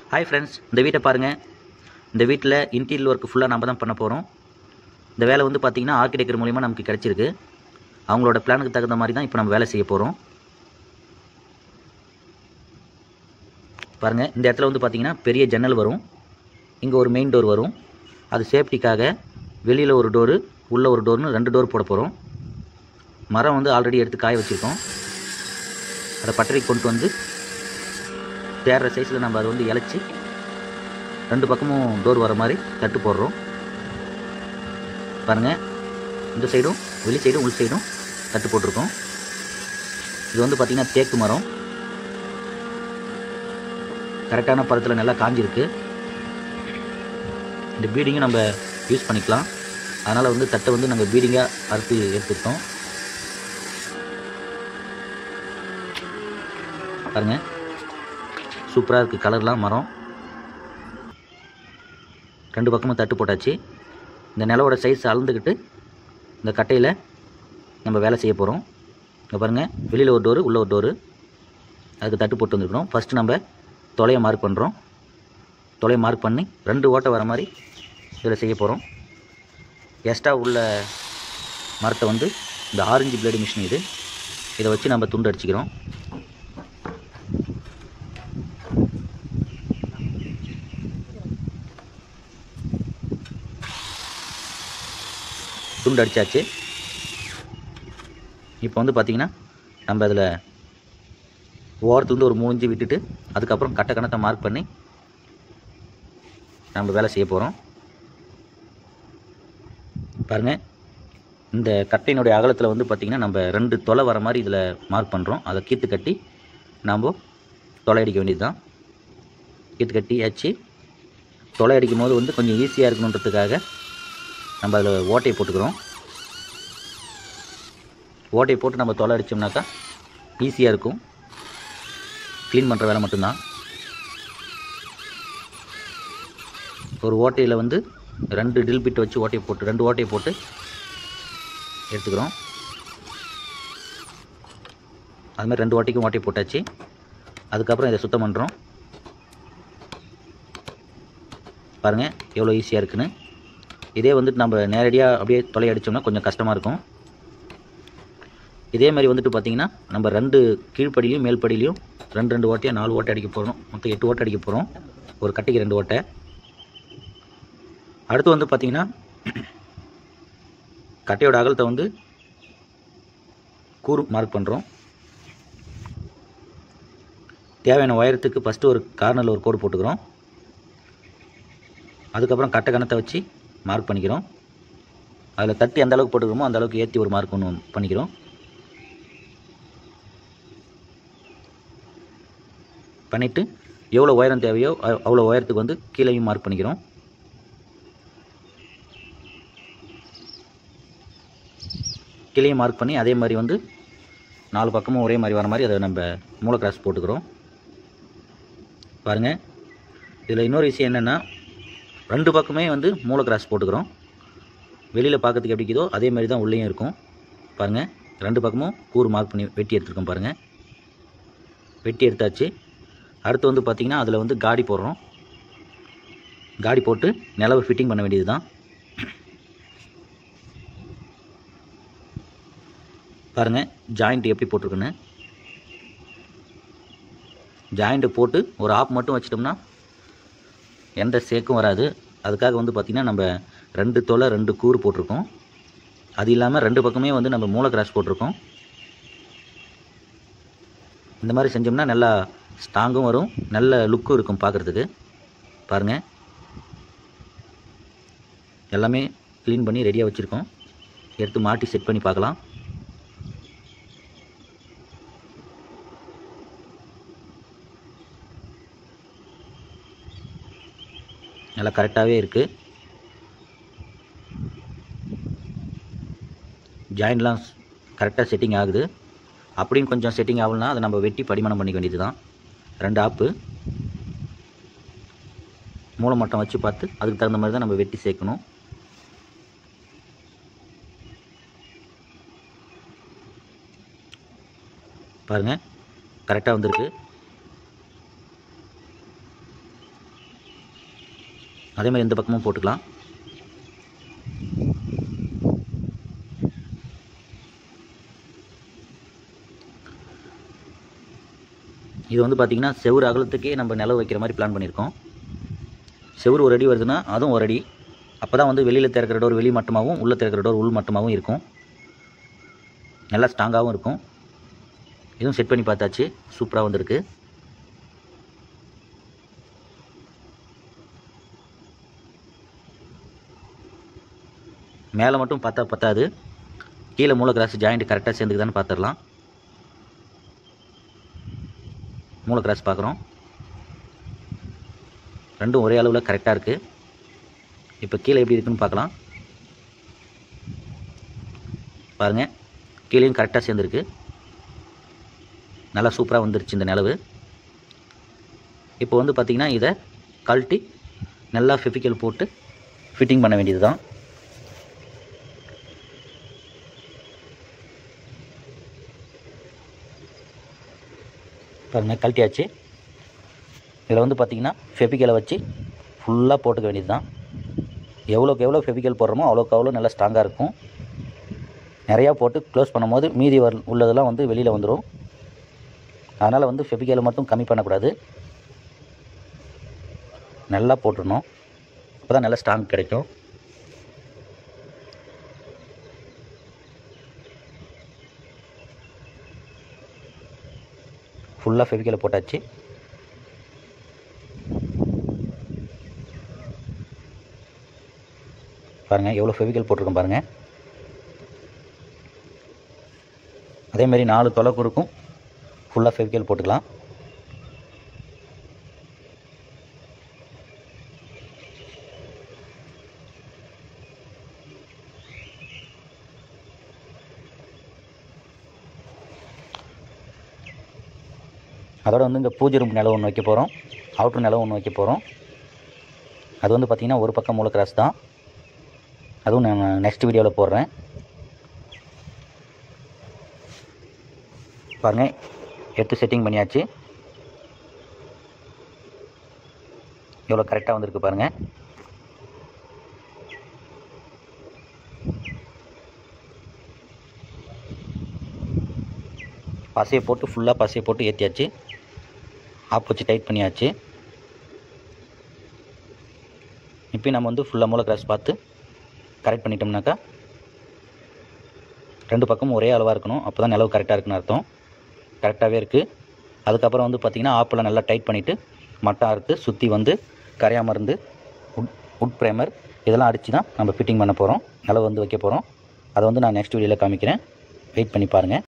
hi friends இந்த வீட்டை பாருங்கள் இந்த வீட்டில் இன்டீரியல் ஒர்க் ஃபுல்லாக நம்ம தான் பண்ண போகிறோம் இந்த வேலை வந்து பார்த்திங்கன்னா ஆர்கிடெக்டர் மூலிமா நமக்கு கிடச்சிருக்கு அவங்களோட பிளானுக்கு தகுந்த மாதிரி தான் இப்போ நம்ம வேலை செய்ய போகிறோம் பாருங்கள் இந்த இடத்துல வந்து பார்த்திங்கன்னா பெரிய ஜன்னல் வரும் இங்கே ஒரு மெயின் டோர் வரும் அது சேஃப்டிக்காக வெளியில் ஒரு டோரு உள்ளே ஒரு டோர்னு ரெண்டு டோர் போட போகிறோம் மரம் வந்து ஆல்ரெடி எடுத்து காய வச்சுருக்கோம் அதை பட்டறைக்கு கொண்டு வந்து தேடுற சைஸில் நம்ம அதை வந்து இழைச்சி ரெண்டு பக்கமும் டோர் வர மாதிரி தட்டு போடுறோம் பாருங்கள் இந்த சைடும் வெளி சைடும் உள் சைடும் தட்டு போட்டிருக்கோம் இது வந்து பார்த்திங்கன்னா தேக்கு மரம் கரெக்டான பதத்தில் நல்லா காஞ்சிருக்கு இந்த பீடிங்கும் நம்ம யூஸ் பண்ணிக்கலாம் அதனால் வந்து தட்டை வந்து நாங்கள் பீடிங்காக அறுத்து எடுத்துக்கிட்டோம் பாருங்கள் சூப்பராக இருக்குது கலர்லாம் மரம் ரெண்டு பக்கமும் தட்டு போட்டாச்சு இந்த நிலவோட சைஸ் அளந்துக்கிட்டு இந்த கட்டையில் நம்ம வேலை செய்ய போகிறோம் இங்கே பாருங்கள் வெளியில் ஒரு டோரு உள்ளே ஒரு டோரு அதுக்கு தட்டு போட்டு வந்துருக்கணும் ஃபஸ்ட்டு நம்ம தொலையை மார்க் பண்ணுறோம் தொலையை மார்க் பண்ணி ரெண்டு ஓட்டை வர மாதிரி இதில் செய்ய போகிறோம் எக்ஸ்ட்ரா உள்ள மரத்தை வந்து இந்த ஆரஞ்சு பிளேடு மிஷின் இது இதை வச்சு நம்ம துண்டு அடிச்சுக்கிறோம் துண்டு அடித்தாச்சு இப்போ வந்து பார்த்திங்கன்னா நம்ம அதில் ஓரத்துலேருந்து ஒரு மூணு இன்ச்சு விட்டுட்டு அதுக்கப்புறம் கட்ட கணத்தை மார்க் பண்ணி நம்ம வேலை செய்ய போகிறோம் பாருங்கள் இந்த கட்டையினுடைய அகலத்தில் வந்து பார்த்திங்கன்னா நம்ம ரெண்டு தொலை வர மாதிரி இதில் மார்க் பண்ணுறோம் அதை கீத்து கட்டி நாம் தொலை அடிக்க வேண்டியது தான் கீத்து கட்டி ஆச்சு தொலை அடிக்கும் போது வந்து கொஞ்சம் ஈஸியாக இருக்கணுன்றதுக்காக நம்ம அதில் ஓட்டையை போட்டுக்கிறோம் ஓட்டையை போட்டு நம்ம தொலை அடித்தோம்னாக்கா ஈஸியாக இருக்கும் க்ளீன் பண்ணுற வேலை மட்டும்தான் ஒரு ஓட்டையில் வந்து ரெண்டு டில் பிட் வச்சு ஓட்டையை போட்டு ரெண்டு ஓட்டையை போட்டு எடுத்துக்கிறோம் அது மாதிரி ரெண்டு ஓட்டைக்கும் ஓட்டையை போட்டாச்சு அதுக்கப்புறம் இதை சுத்தம் பண்ணுறோம் பாருங்கள் எவ்வளோ ஈஸியாக இருக்குன்னு இதே வந்துட்டு நம்ம நேரடியாக அப்படியே தொலை அடித்தோம்னா கொஞ்சம் கஷ்டமாக இருக்கும் இதே மாதிரி வந்துட்டு பார்த்திங்கன்னா நம்ம ரெண்டு கீழ்ப்படியிலையும் மேல்படியிலையும் ரெண்டு ரெண்டு ஓட்டையாக நாலு ஓட்டை அடிக்க போகிறோம் மொத்தம் எட்டு ஓட்டை அடிக்க போகிறோம் ஒரு கட்டைக்கு ரெண்டு ஓட்டை அடுத்து வந்து பார்த்திங்கன்னா கட்டையோட அகலத்தை வந்து கூறு மார்க் பண்ணுறோம் தேவையான உயரத்துக்கு ஃபஸ்ட்டு ஒரு கார்னரில் ஒரு கோடு போட்டுக்கிறோம் அதுக்கப்புறம் கட்டை கணத்தை வச்சு மார்க் பண்ணிக்கிறோம் அதில் தட்டி எந்த அளவுக்கு போட்டுக்கிறோமோ அந்த அளவுக்கு ஏற்றி ஒரு மார்க் ஒன்று பண்ணிக்கிறோம் பண்ணிவிட்டு எவ்வளோ உயரம் தேவையோ அ- அவ்வளோ உயரத்துக்கு வந்து கீழேயும் மார்க் பண்ணிக்கிறோம் கீழேயும் மார்க் பண்ணி அதே மாதிரி வந்து நாலு பக்கமும் ஒரே மாதிரி வர மாதிரி அதை நம்ம மூளை கிராஸ் போட்டுக்கிறோம் பாருங்கள் இதில் இன்னொரு விஷயம் என்னென்னா ரெண்டு பக்கமே வந்து மூளை கிராஸ் போட்டுக்கிறோம் வெளியில் பார்க்கறதுக்கு எப்படி இருக்குதோ அதே மாதிரி தான் உள்ளேயும் இருக்கும் பாருங்கள் ரெண்டு பக்கமும் கூறு மார்க் பண்ணி வெட்டி எடுத்துருக்கோம் பாருங்கள் வெட்டி எடுத்தாச்சு அடுத்து வந்து பார்த்திங்கன்னா அதில் வந்து காடி போடுறோம் காடி போட்டு நிலவை ஃபிட்டிங் பண்ண வேண்டியது தான் பாருங்கள் ஜாயிண்ட் எப்படி போட்டிருக்குன்னு ஜாயிண்ட்டு போட்டு ஒரு ஆப் மட்டும் வச்சிட்டோம்னா எந்த சேக்கும் வராது அதுக்காக வந்து பார்த்திங்கன்னா நம்ம ரெண்டு தொலை ரெண்டு கூறு போட்டிருக்கோம் அது இல்லாமல் ரெண்டு பக்கமே வந்து நம்ம மூளை கிராஸ் போட்டிருக்கோம் இந்த மாதிரி செஞ்சோம்னா நல்லா ஸ்ட்ராங்கும் வரும் நல்ல லுக்கும் இருக்கும் பார்க்குறதுக்கு பாருங்கள் எல்லாமே க்ளீன் பண்ணி ரெடியாக வச்சுருக்கோம் எடுத்து மாட்டி செட் பண்ணி பார்க்கலாம் நல்லா கரெக்டாகவே இருக்குது ஜாயின்ட்லாம் கரெக்டாக செட்டிங் ஆகுது அப்படின்னு கொஞ்சம் செட்டிங் ஆகலனா அதை நம்ம வெட்டி படிமானம் பண்ணிக்க வேண்டியது தான் ரெண்டு ஆப்பு மூளை மட்டம் வச்சு பார்த்து அதுக்கு தகுந்த மாதிரி தான் நம்ம வெட்டி சேர்க்கணும் பாருங்கள் கரெக்டாக வந்திருக்கு அதே மாதிரி இந்த பக்கமும் போட்டுக்கலாம் இது வந்து பார்த்திங்கன்னா செவுறு அகலத்துக்கே நம்ம நிலவு வைக்கிற மாதிரி பிளான் பண்ணியிருக்கோம் செவுறு ஒரு அடி வருதுன்னா அதுவும் ஒரு அடி அப்போ தான் வந்து வெளியில் திறக்கிற டோர் வெளி மட்டமாகவும் உள்ளே திறக்கிற டோர் உள் மட்டமாகவும் இருக்கும் நல்லா ஸ்ட்ராங்காகவும் இருக்கும் இதுவும் செட் பண்ணி பார்த்தாச்சு சூப்பராக வந்திருக்கு மேலே மட்டும் பார்த்தா பத்தாது கீழே மூல கிராஸ் ஜாயிண்ட் கரெக்டாக சேர்ந்துக்குதான்னு பார்த்துடலாம் மூல கிராஸ் பார்க்குறோம் ரெண்டும் ஒரே அளவில் கரெக்டாக இருக்குது இப்போ கீழே எப்படி இருக்குன்னு பார்க்கலாம் பாருங்கள் கீழேயும் கரெக்டாக சேர்ந்துருக்கு நல்லா சூப்பராக வந்துருச்சு இந்த நிலவு இப்போ வந்து பார்த்திங்கன்னா இதை கழட்டி நல்லா ஃபெஃபிக்கல் போட்டு ஃபிட்டிங் பண்ண வேண்டியது தான் பாருங்கள் கழட்டியாச்சு இதில் வந்து பார்த்திங்கன்னா ஃபெபிக்கலை வச்சு ஃபுல்லாக போட்டுக்க வேண்டியது தான் எவ்வளோக்கு எவ்வளோ ஃபெபிக்கல் போடுறோமோ அவ்வளோக்கு அவ்வளோ நல்லா ஸ்ட்ராங்காக இருக்கும் நிறையா போட்டு க்ளோஸ் பண்ணும்போது மீதி வர் உள்ளதெல்லாம் வந்து வெளியில் வந்துடும் அதனால் வந்து ஃபெபிக்கலை மட்டும் கம்மி பண்ணக்கூடாது நல்லா போட்டுடணும் அப்போ தான் நல்லா ஸ்ட்ராங் கிடைக்கும் ஃபுல்லாக ஃபெவிக்கலை போட்டாச்சு பாருங்கள் எவ்வளோ ஃபெவிக்கல் போட்டிருக்கோம் பாருங்கள் அதே மாதிரி நாலு தொலைக்கு இருக்கும் ஃபுல்லாக ஃபெவிக்கல் போட்டுக்கலாம் அதோட வந்து இந்த பூஜை ரூம் நிலம் ஒன்று வைக்க போகிறோம் அவுட்ரு நிலம் ஒன்று வைக்க போகிறோம் அது வந்து பார்த்திங்கன்னா ஒரு பக்கம் மூல கிராஸ் தான் அதுவும் நான் நெக்ஸ்ட் வீடியோவில் போடுறேன் பாருங்கள் எடுத்து செட்டிங் பண்ணியாச்சு எவ்வளோ கரெக்டாக வந்திருக்கு பாருங்கள் பசையை போட்டு ஃபுல்லாக பசையை போட்டு ஏற்றியாச்சு ஆப் வச்சு டைட் பண்ணியாச்சு இப்போயும் நம்ம வந்து ஃபுல்லாக மூல கிராஸ் பார்த்து கரெக்ட் பண்ணிட்டோம்னாக்கா ரெண்டு பக்கமும் ஒரே அளவாக இருக்கணும் அப்போ தான் நிலவு கரெக்டாக இருக்குன்னு அர்த்தம் கரெக்டாகவே இருக்குது அதுக்கப்புறம் வந்து பார்த்திங்கன்னா ஆப்பில் நல்லா டைட் பண்ணிவிட்டு மட்டம் அறுத்து சுற்றி வந்து கரையாமல் இருந்து உட் உட் ப்ரைமர் இதெல்லாம் அடித்து தான் நம்ம ஃபிட்டிங் பண்ண போகிறோம் நிலவு வந்து வைக்க போகிறோம் அதை வந்து நான் நெக்ஸ்ட் வீடியோவில் காமிக்கிறேன் வெயிட் பண்ணி பாருங்கள்